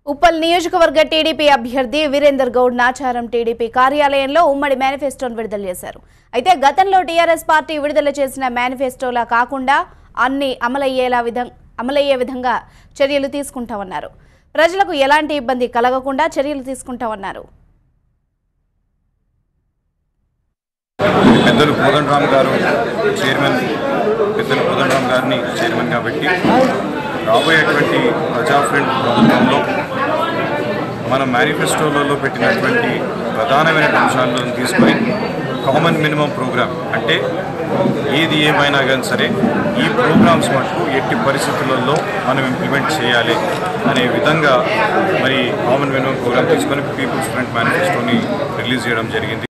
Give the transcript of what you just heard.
ఉప్పల్ నియోజకవర్గ టీడీపీ అభ్యర్థి వీరేందర్ గౌడ్ నాచారం టీడీపీ కార్యాలయంలో ఉమ్మడి మేనిఫెస్టోను విడుదల చేశారు అయితే గతంలో టీఆర్ఎస్ పార్టీ విడుదల చేసిన మేనిఫెస్టోలా కాకుండా అన్ని అమలయ్యేలా విధం అమలయ్యే విధంగా చర్యలు తీసుకుంటామన్నారు ప్రజలకు ఎలాంటి ఇబ్బంది కలగకుండా చర్యలు తీసుకుంటామన్నారు పెద్దలు కోదండరామ్ గారు చైర్మన్ పెద్దలు కోదండరామ్ గారిని చైర్మన్గా పెట్టి రాబోయేటువంటి ప్రజా ఫ్రంట్ ప్రభుత్వంలో మన మేనిఫెస్టోలలో పెట్టినటువంటి ప్రధానమైన అంశాలను తీసుకొని కామన్ మినిమం ప్రోగ్రామ్ అంటే ఏది ఏమైనా కానీ సరే ఈ ప్రోగ్రామ్స్ మటుకు ఎట్టి పరిస్థితులలో మనం ఇంప్లిమెంట్ చేయాలి అనే విధంగా మరి కామన్ మినిమం ప్రోగ్రామ్ తీసుకొని పీపుల్స్ ఫ్రంట్ మేనిఫెస్టోని రిలీజ్ చేయడం జరిగింది